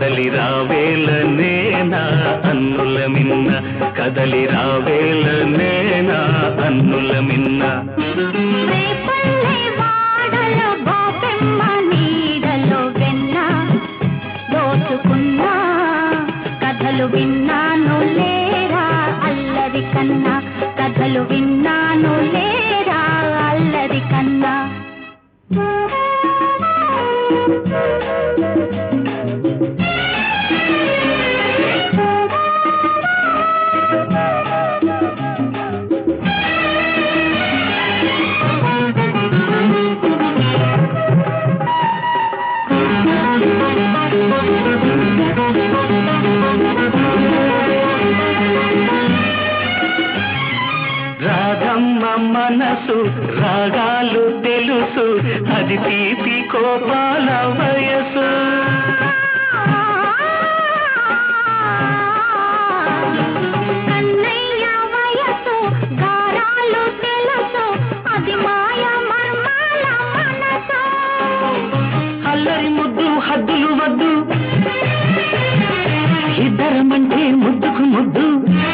కదలి రావేల నేనా అన్నుల మిన్న కదలి రావేల నేనా అన్నుల మిన్న రేపల్లె వాడలో గోపెమ్మ నీడలో వెన్న దోచుకున్నా కథలు విన్నాను లేరా అల్లరి కన్నా కథలు విన్నాను లేరా అల్లరి కన్నా రాధమ్మ మనసు రాగాలు తెలుసు అది తీపి కోపాల వయసు కన్నయ్య వయసు గారాలు తెలుసు అది మాయ మర్మాల మనసు అల్లరి ముద్దు హద్దులు వద్దు ఇద్దరమంటే ముద్దుకు ముద్దు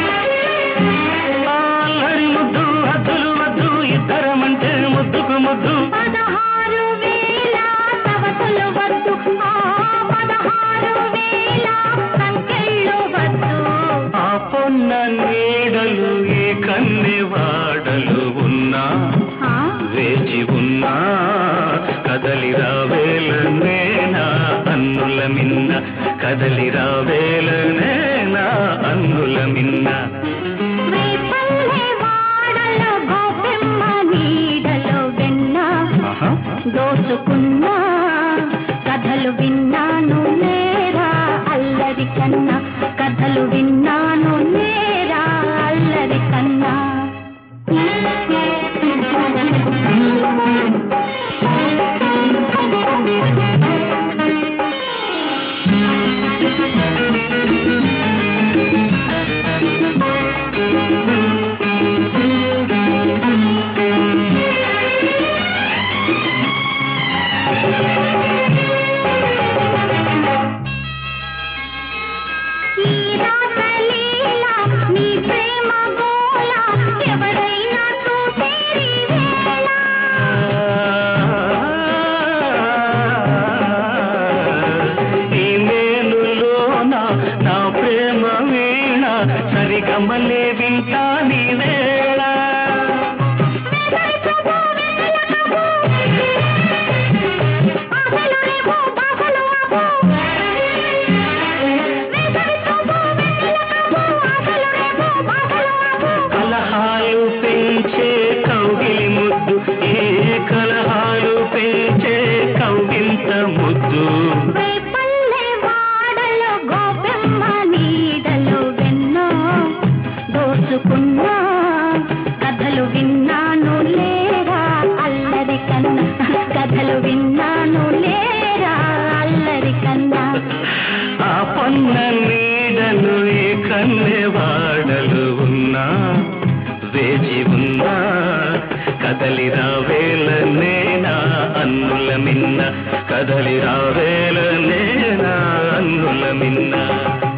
అల్లరి ముద్దు హద్దులు వద్దు ఇద్దరమంటే ముద్దుకు ముద్దు పదహారు వేల సవతులు వద్దు ఆ పదహారు వేల సంఖ్యలు వద్దు ఆ పొన్న నీడలు ఏ కన్నె వాడలు ఉన్నా ఆ, వేచి ఉన్నా కదలి రావేల నేనా అన్నుల మిన్న కదలి రావేల నేనా అన్నుల మిన్న రేపల్లె వాడలో గోపెమ్మ నీడలో వెన్న ఆహా. దోచుకున్నా కథలు విన్నాను నేరా అల్లరి కన్నా కథలు విన్నాను నేరా అల్లరి కన్నా ఈ రాసలీల నీ ప్రేమ గోల ఎవరైనా చూసేరి వేళ ఈ మేలులోన నా ప్రేమ వీణ సరిగమలే వింటా నీ వేళ కలహాలు పెంచే కౌగిలి ముద్దు ఏ కలహాలు పెంచే కౌగింత ముద్దు రేపల్లె వాడలో గోపెమ్మ నీడలో వెన్నో దోచుకున్నా కథలు విన్నాను లేరా అల్లరి కన్నా కథలు విన్నాను లేరా అల్లరి కన్నా ఆ పన్న నీడలు ఏ కన్నె వాడలు ఉన్నా వేచి ఉన్నా కదలి రావేల నేనా అన్నుల మిన్న కదలి రావేల నేనా అన్నుల మిన్న